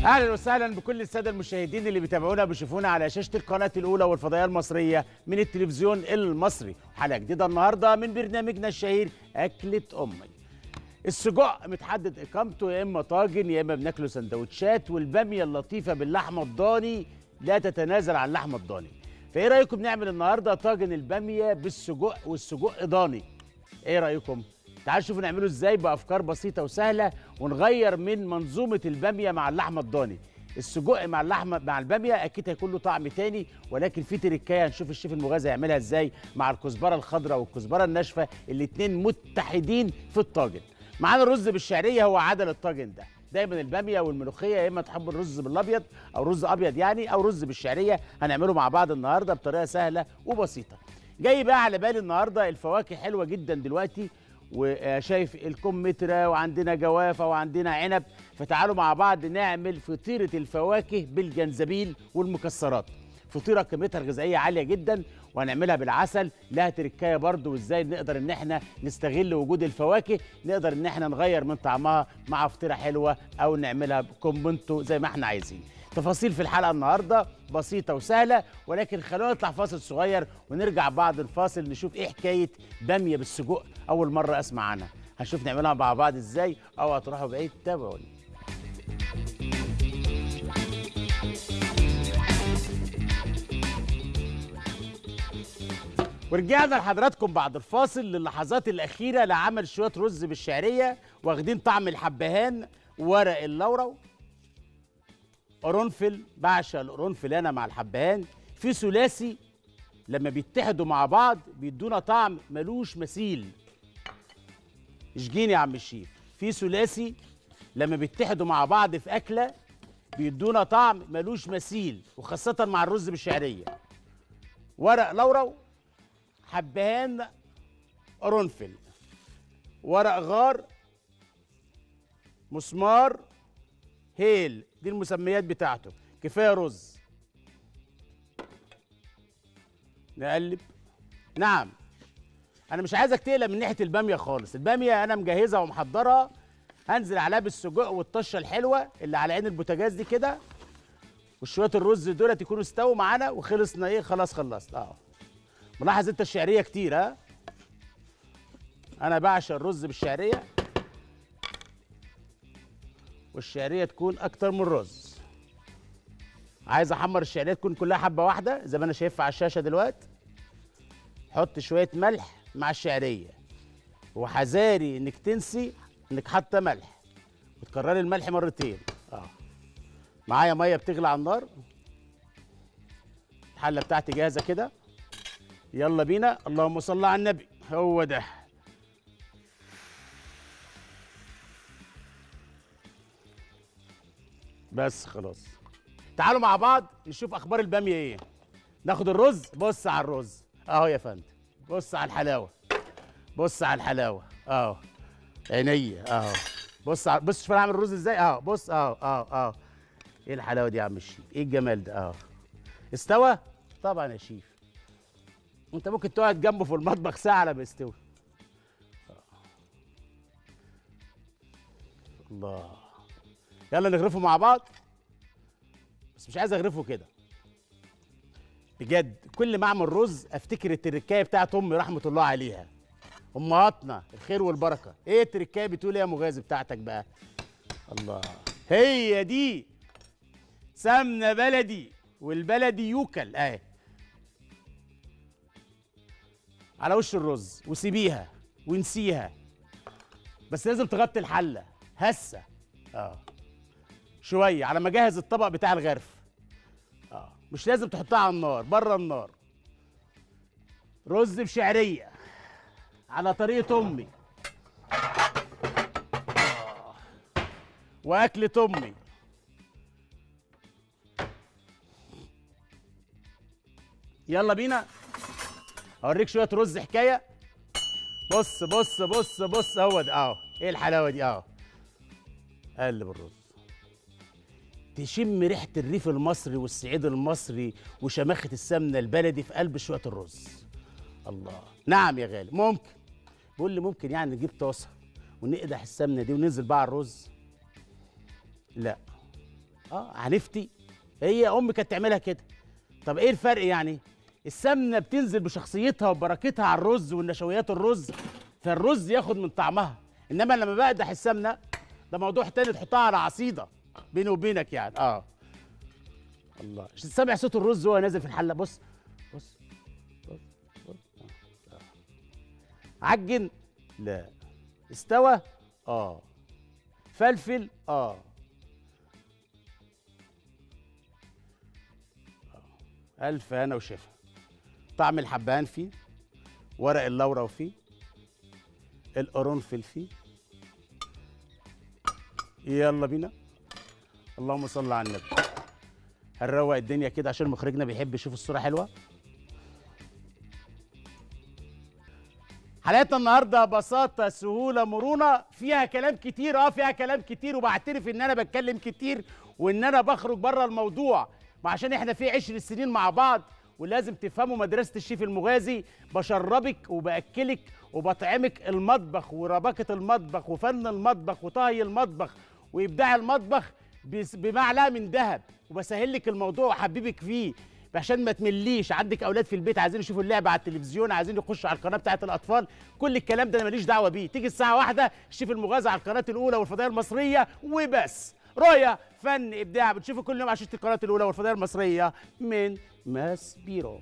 اهلا وسهلا بكل الساده المشاهدين اللي بيتابعونا بيشوفونا على شاشه القناه الاولى والفضائيه المصريه من التلفزيون المصري حلقه جديده النهارده من برنامجنا الشهير اكله امي السجق متحدد اقامته يا اما طاجن يا اما بناكله سندوتشات والباميه اللطيفه باللحمه الضاني لا تتنازل عن اللحمه الضاني فايه رايكم نعمل النهارده طاجن الباميه بالسجق والسجق ضاني ايه رايكم تعالوا شوفوا نعمله ازاي بافكار بسيطه وسهله ونغير من منظومه الباميه مع اللحمه الضاني السجق مع اللحمه مع الباميه اكيد هيكون له طعم تاني ولكن في تركايه هنشوف الشيف المغازي يعملها ازاي مع الكزبره الخضراء والكزبره الناشفه الاتنين متحدين في الطاجن معانا الرز بالشعريه هو عدل الطاجن ده دايما الباميه والملوخيه يا اما تحب الرز بالابيض او رز ابيض يعني او رز بالشعريه هنعمله مع بعض النهارده بطريقه سهله وبسيطه جاي بقى على بالي النهارده الفواكه حلوه جدا دلوقتي وشايف الكمثرى وعندنا جوافه وعندنا عنب فتعالوا مع بعض نعمل فطيره الفواكه بالجنزبيل والمكسرات فطيره قيمتها الغذائيه عاليه جدا وهنعملها بالعسل لها تركايه برضو وازاي نقدر ان احنا نستغل وجود الفواكه نقدر ان احنا نغير من طعمها مع فطيره حلوه او نعملها بكومبونتو زي ما احنا عايزين تفاصيل في الحلقه النهارده بسيطه وسهله ولكن خلونا نطلع فاصل صغير ونرجع بعد الفاصل نشوف ايه حكايه باميه بالسجق اول مره اسمع عنها هنشوف نعملها مع بعض ازاي او هتروحوا بعيد تابعوني ورجعنا لحضراتكم بعد الفاصل للحظات الأخيرة لعمل شوية رز بالشعرية واخدين طعم الحبهان ورق اللورو قرنفل بعشق القرنفل أنا مع الحبهان في ثلاثي لما بيتحدوا مع بعض بيدونا طعم ملوش مثيل اشجيني يا عم الشيف في ثلاثي لما بيتحدوا مع بعض في أكلة بيدونا طعم ملوش مثيل وخاصة مع الرز بالشعرية ورق لورو حبهان قرنفل ورق غار مسمار هيل دي المسميات بتاعته كفايه رز نقلب نعم انا مش عايزك تقلق من ناحيه الباميه خالص الباميه انا مجهزها ومحضرها هنزل عليها بالسجق والطشه الحلوه اللي على عين البوتاجاز دي كده وشويه الرز دولت يكونوا استووا معانا وخلصنا ايه خلاص خلصت اه ملاحظ انت الشعريه كتير ها انا بعشق الرز بالشعريه والشعريه تكون اكتر من الرز عايز احمر الشعريه تكون كلها حبه واحده زي ما انا شايفها على الشاشه دلوقتي حط شويه ملح مع الشعريه وحذاري انك تنسي انك حاطه ملح وتكرري الملح مرتين اه معايا ميه بتغلي على النار الحله بتاعتي جاهزه كده يلا بينا اللهم صل على النبي هو ده بس خلاص تعالوا مع بعض نشوف اخبار الباميه ايه ناخد الرز بص على الرز اهو يا فندم بص على الحلاوه بص على الحلاوه اهو عينيا اهو بص على بص شوف انا هعمل الرز ازاي اهو بص اهو اهو اهو ايه الحلاوه دي يا عم الشيف ايه الجمال ده اهو استوى طبعا يا شيف وانت ممكن تقعد جنبه في المطبخ ساعه على ما يستوي الله يلا نغرفه مع بعض بس مش عايز اغرفه كده بجد كل ما اعمل رز افتكر التركايه بتاعت امي رحمه الله عليها امهاتنا الخير والبركه ايه التركايه بتقول ايه يا مغازي بتاعتك بقى الله هي دي سمنه بلدي والبلدي يوكل اهي على وش الرز وسيبيها ونسيها بس لازم تغطي الحله هسه اه شويه على ما اجهز الطبق بتاع الغرف اه مش لازم تحطها على النار بره النار رز بشعريه على طريقه امي آه. واكله امي يلا بينا اوريك شويه رز حكايه بص بص بص بص هو ده اهو ايه الحلاوه دي اهو قلب الرز تشم ريحه الريف المصري والصعيد المصري وشماخه السمنه البلدي في قلب شويه الرز الله نعم يا غالي ممكن بقول لي ممكن يعني نجيب طاسه ونقدح السمنه دي وننزل بقى على الرز لا اه هنفتي هي امي كانت تعملها كده طب ايه الفرق يعني السمنه بتنزل بشخصيتها وبركتها على الرز والنشويات الرز فالرز ياخد من طعمها انما لما بقدح السمنه ده موضوع تاني تحطها على عصيده بيني وبينك يعني اه الله مش سامع صوت الرز وهو نازل في الحله بص بص بص بص آه. عجن لا استوى اه فلفل اه آه. الف هنا وشفا طعم الحبهان فيه ورق اللورا فيه القرنفل فيه يلا بينا اللهم صل على النبي هنروق الدنيا كده عشان مخرجنا بيحب يشوف الصوره حلوه حلقتنا النهارده بساطه سهوله مرونه فيها كلام كتير اه فيها كلام كتير وبعترف ان انا بتكلم كتير وان انا بخرج بره الموضوع ما عشان احنا في عشر سنين مع بعض ولازم تفهموا مدرسه الشيف المغازي بشربك وباكلك وبطعمك المطبخ ورباكه المطبخ وفن المطبخ وطهي المطبخ وابداع المطبخ بس- بمعلقه من ذهب وبسهل لك الموضوع واحببك فيه عشان ما تمليش عندك اولاد في البيت عايزين يشوفوا اللعبه على التلفزيون عايزين يخشوا على القناه بتاعه الاطفال كل الكلام ده انا ماليش دعوه بيه تيجي الساعه واحدة الشيف المغازي على القناه الاولى والفضائيه المصريه وبس رؤيا فن ابداع بتشوفوا كل يوم على شاشه القناه الاولى والفضائيه المصريه من ماس بيرو